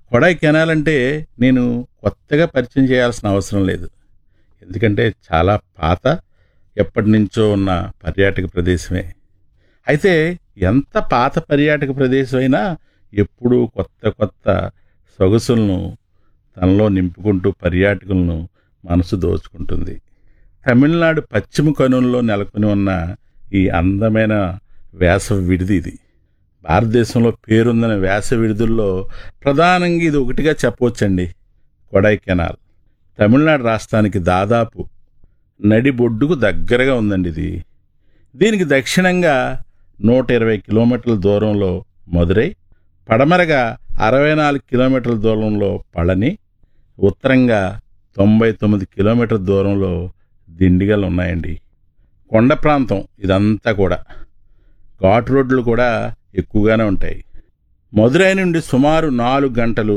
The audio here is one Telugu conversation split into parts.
కొడాయి కెనాల్ అంటే నేను కొత్తగా పరిచయం చేయాల్సిన అవసరం లేదు ఎందుకంటే చాలా పాత ఎప్పటి నుంచో ఉన్న పర్యాటక ప్రదేశమే అయితే ఎంత పాత పర్యాటక ప్రదేశం అయినా ఎప్పుడూ కొత్త కొత్త సొగసులను తనలో నింపుకుంటూ పర్యాటకులను మనసు దోచుకుంటుంది తమిళనాడు పశ్చిమ కనుల్లో నెలకొని ఉన్న ఈ అందమైన వేసవి విడిది ఇది భారతదేశంలో పేరొందిన వేసవి విడుదల్లో ప్రధానంగా ఇది ఒకటిగా చెప్పవచ్చండి కొడై కెనాల్ తమిళనాడు రాష్ట్రానికి దాదాపు నడిబొడ్డుకు దగ్గరగా ఉందండి ఇది దీనికి దక్షిణంగా నూట ఇరవై కిలోమీటర్ల దూరంలో మదురై పడమరగా అరవై నాలుగు కిలోమీటర్ల దూరంలో పళని ఉత్తరంగా తొంభై తొమ్మిది కిలోమీటర్ల దూరంలో దిండిగలు ఉన్నాయండి కొండ ప్రాంతం ఇదంతా కూడా ఘాట్ రోడ్లు కూడా ఎక్కువగానే ఉంటాయి మదురై నుండి సుమారు నాలుగు గంటలు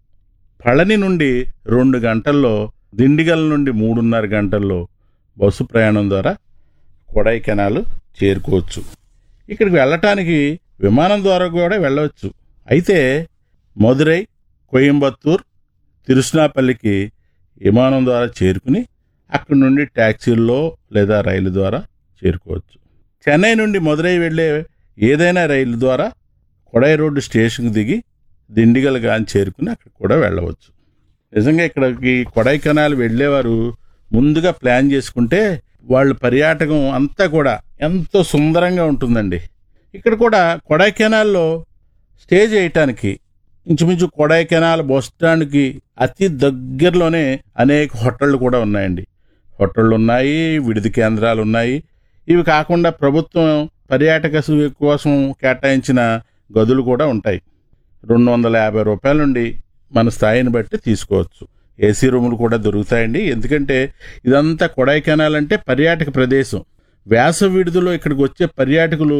పళని నుండి రెండు గంటల్లో దిండిగల్ నుండి మూడున్నర గంటల్లో బస్సు ప్రయాణం ద్వారా కొడైకెనాల్ చేరుకోవచ్చు ఇక్కడికి వెళ్ళటానికి విమానం ద్వారా కూడా వెళ్ళవచ్చు అయితే మదురై కోయంబత్తూర్ తిరుచునాపల్లికి విమానం ద్వారా చేరుకుని అక్కడి నుండి ట్యాక్సీల్లో లేదా రైలు ద్వారా చేరుకోవచ్చు చెన్నై నుండి మదురై వెళ్ళే ఏదైనా రైలు ద్వారా కొడై రోడ్డు స్టేషన్కి దిగి దిండిగల్ గాని చేరుకుని అక్కడ కూడా వెళ్ళవచ్చు నిజంగా ఇక్కడికి కొడైకెనాల్ వెళ్ళేవారు ముందుగా ప్లాన్ చేసుకుంటే వాళ్ళ పర్యాటకం అంతా కూడా ఎంతో సుందరంగా ఉంటుందండి ఇక్కడ కూడా కొడైకెనాల్లో స్టే చేయటానికి ఇంచుమించు కొడైకెనాల్ బస్ స్టాండ్కి అతి దగ్గరలోనే అనేక హోటళ్ళు కూడా ఉన్నాయండి హోటళ్ళు ఉన్నాయి విడిది కేంద్రాలు ఉన్నాయి ఇవి కాకుండా ప్రభుత్వం పర్యాటక సు- కోసం కేటాయించిన గదులు కూడా ఉంటాయి రెండు వందల యాభై రూపాయల నుండి మన స్థాయిని బట్టి తీసుకోవచ్చు ఏసీ రూములు కూడా దొరుకుతాయండి ఎందుకంటే ఇదంతా కొడైకెనాల్ అంటే పర్యాటక ప్రదేశం వేసవి విడుదలలో ఇక్కడికి వచ్చే పర్యాటకులు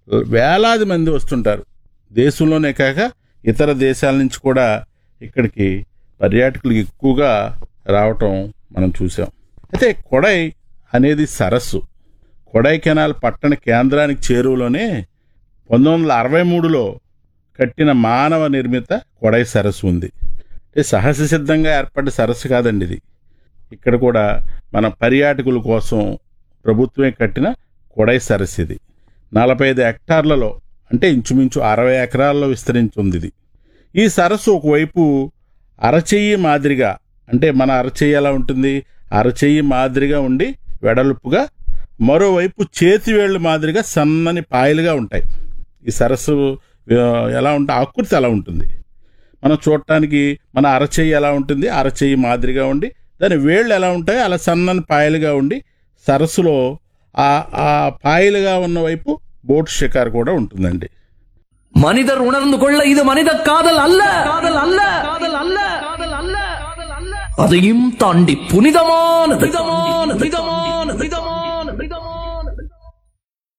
వేలాది మంది వస్తుంటారు దేశంలోనే కాక ఇతర దేశాల నుంచి కూడా ఇక్కడికి పర్యాటకులు ఎక్కువగా రావటం మనం చూసాం అయితే కొడై అనేది సరస్సు కొడైకెనాల్ పట్టణ కేంద్రానికి చేరువలోనే పంతొమ్మిది వందల అరవై మూడులో కట్టిన మానవ నిర్మిత కొడై సరస్సు ఉంది అంటే సహజ సిద్ధంగా ఏర్పడ్డ సరస్సు కాదండి ఇది ఇక్కడ కూడా మన పర్యాటకుల కోసం ప్రభుత్వమే కట్టిన కొడై సరస్సు ఇది నలభై ఐదు హెక్టార్లలో అంటే ఇంచుమించు అరవై ఎకరాల్లో విస్తరించి ఉంది ఇది ఈ సరస్సు ఒకవైపు అరచెయ్యి మాదిరిగా అంటే మన అరచెయ్యి ఎలా ఉంటుంది అరచెయ్యి మాదిరిగా ఉండి వెడల్పుగా మరోవైపు చేతివేళ్ల మాదిరిగా సన్నని పాయలుగా ఉంటాయి ఈ సరస్సు ఆ, ఎలా ఉంటే ఆకృతి ఎలా ఉంటుంది మనం చూడటానికి మన అరచెయ్యి ఎలా ఉంటుంది అరచెయ్యి మాదిరిగా ఉండి దాని వేళ్ళు ఎలా ఉంటాయో అలా సన్నని పాయలుగా ఉండి సరస్సులో ఆ ఆ పాయలుగా ఉన్న వైపు బోట్ షికార్ కూడా ఉంటుందండి மனிதர் உணர்ந்து கொள்ள இது மனித காதல் அல்ல காதல் அல்ல காதல் அல்ல காதல் அல்ல அதையும் தாண்டி புனிதமானது புனிதமானது புனிதமானது